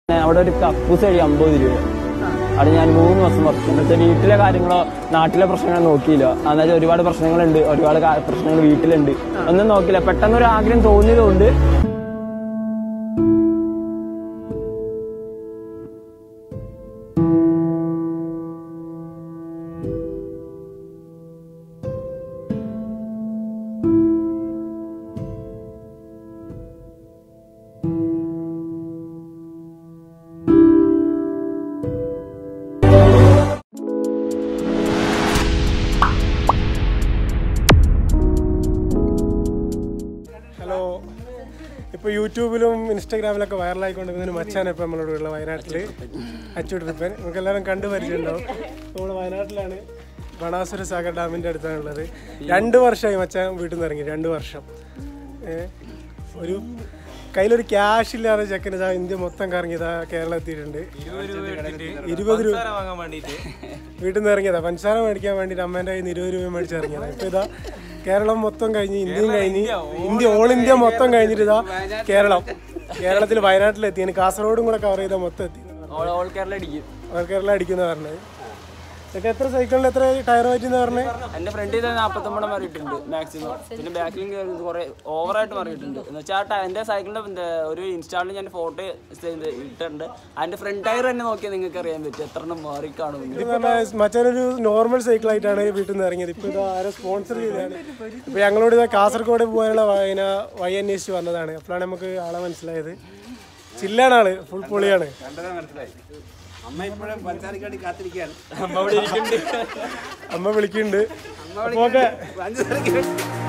അവിടെ ഒരു കക്കൂസ് കഴിയും അമ്പത് രൂപ അവിടെ ഞാൻ മൂന്ന് ദിവസം വർക്ക് എന്ന് വെച്ചാൽ വീട്ടിലെ കാര്യങ്ങളോ നാട്ടിലെ പ്രശ്നങ്ങളോ നോക്കിയില്ല എന്നുവെച്ചാൽ ഒരുപാട് പ്രശ്നങ്ങളുണ്ട് ഒരുപാട് കാ- പ്രശ്നങ്ങൾ വീട്ടിലുണ്ട് ഒന്നും നോക്കില്ല പെട്ടെന്ന് ഒരു ആഗ്രഹം തോന്നിയതുകൊണ്ട് ഹലോ ഇപ്പോൾ യൂട്യൂബിലും ഇൻസ്റ്റാഗ്രാമിലൊക്കെ വൈറലായിക്കൊണ്ടിരിക്കുന്ന മച്ചാൻ ഇപ്പം നമ്മളോട് ഉള്ള വയനാട്ടിൽ അച്ചു ട്രിപ്പൻ നമുക്ക് എല്ലാവരും കണ്ടു പരിചയമുണ്ടാവും നമ്മൾ വയനാട്ടിലാണ് ബണാസുര സാഗർ ഡാമിൻ്റെ അടുത്താണുള്ളത് രണ്ട് വർഷമായി മച്ചാൻ വീട്ടിൽ നിന്ന് ഇറങ്ങി രണ്ട് വർഷം ഏ, ഒരു കയ്യിലൊരു ക്യാഷ് ഇല്ലാതെ ചെക്കന് ഇതാ ഇന്ത്യ മൊത്തം കറങ്ങിയതാ കേരളം എത്തിയിട്ടുണ്ട് ഇരുപത് രൂപ വീട്ടിൽ നിന്ന് ഇറങ്ങിയതാ പഞ്ചസാര മേടിക്കാൻ വേണ്ടിയിട്ട് അമ്മേൻ്റെ കയ്യിൽ നിന്ന് ഇരുപത് രൂപ മേടിച്ച് ഇറങ്ങിയതാ ഇപ്പൊ ഇതാ കേരളം മൊത്തം കഴിഞ്ഞ് ഇന്ത്യയും കഴിഞ്ഞ് ഇന്ത്യ ഓൾ ഇന്ത്യ മൊത്തം കഴിഞ്ഞിട്ട് ഇതാ കേരളം കേരളത്തിൽ വയനാട്ടിലെത്തി ഇനി കാസർഗോഡും കൂടെ കവർ ചെയ്താൽ മൊത്തം എത്തി ഓൾ കേരള അടിക്കും അവർ കേരളം അടിക്കുന്ന പറഞ്ഞത് ഇതൊക്കെ എത്ര സൈക്കിളിൽ എത്ര ടയർ പറ്റിയെന്ന് പറഞ്ഞത് എന്റെ ഫ്രണ്ടിൽ തന്നെ നാപ്പത്തൊമ്പത് മാറിയിട്ടുണ്ട് മാക്സിമം പിന്നെ ബാക്കിലും കുറെ ഓവറായിട്ട് മാറിയിട്ടുണ്ട് എന്ന് വെച്ചാൽ എന്റെ സൈക്കിളിന്റെ ഒരു ഇൻസ്റ്റാളിൽ ഞാൻ ഫോട്ടോ ഇട്ടിട്ടുണ്ട് അതിന്റെ ഫ്രണ്ട് ടയർ തന്നെ നോക്കിയാൽ നിങ്ങൾക്ക് അറിയാൻ പറ്റും എത്ര എണ്ണം മാറി കാണുമെന്ന് ഇത് പറഞ്ഞാൽ മച്ചാനൊരു നോർമൽ സൈക്കിളായിട്ടാണ് വീട്ടിൽ നിന്ന് ഇറങ്ങിയത് ഇപ്പോൾ ഇത് ആരോ സ്പോൺസർ ചെയ്തതാണ് ഇപ്പോൾ ഞങ്ങളോട് ഇത് കാസർഗോഡ് പോകാനുള്ള വയന വഴി അന്വേഷിച്ച് വന്നതാണ് അപ്പോഴാണ് നമുക്ക് ആളെ മനസ്സിലായത് ചില്ലാണ് ആള് ഫുൾ പൊളിയാണ് കണ്ടതാ മനസ്സിലായി അമ്മ ഇപ്പോഴും പഞ്ചസാരക്ക് വേണ്ടി കാത്തിരിക്കുകയാണ് അമ്മ വിളിക്കുന്നുണ്ട് അപ്പോൾ ഓക്കെ പഞ്ചസാരക്ക് വേണ്ടി